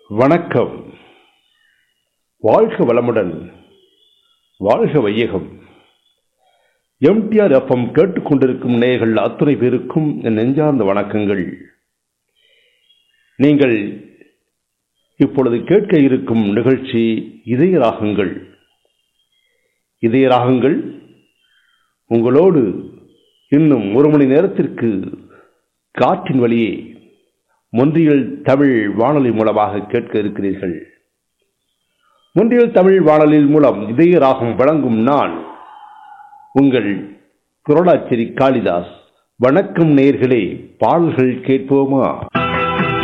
வணக்கம் வாழ்க வளமுடன் வாழ்க வையகம் எம்டிஆர் எஃப்எம் கேட்டுக்கொண்டிருக்கும் நேயர்கள் அத்துணை பேருக்கும் என் நெஞ்சார்ந்த வணக்கங்கள் நீங்கள் இப்பொழுது கேட்க இருக்கும் நிகழ்ச்சி இதய ராகங்கள் இதய ராகங்கள் உங்களோடு இன்னும் ஒரு மணி நேரத்திற்கு காற்றின் வழியே மொன்றியல் தமிழ் வானொலி மூலமாக கேட்க இருக்கிறீர்கள் மொன்றியல் தமிழ் வானொலியில் மூலம் இதய ராகம் வழங்கும் நான் உங்கள் குரலாச்சேரி காளிதாஸ் வணக்கம் நேயர்களே பாடல்கள் கேட்போமா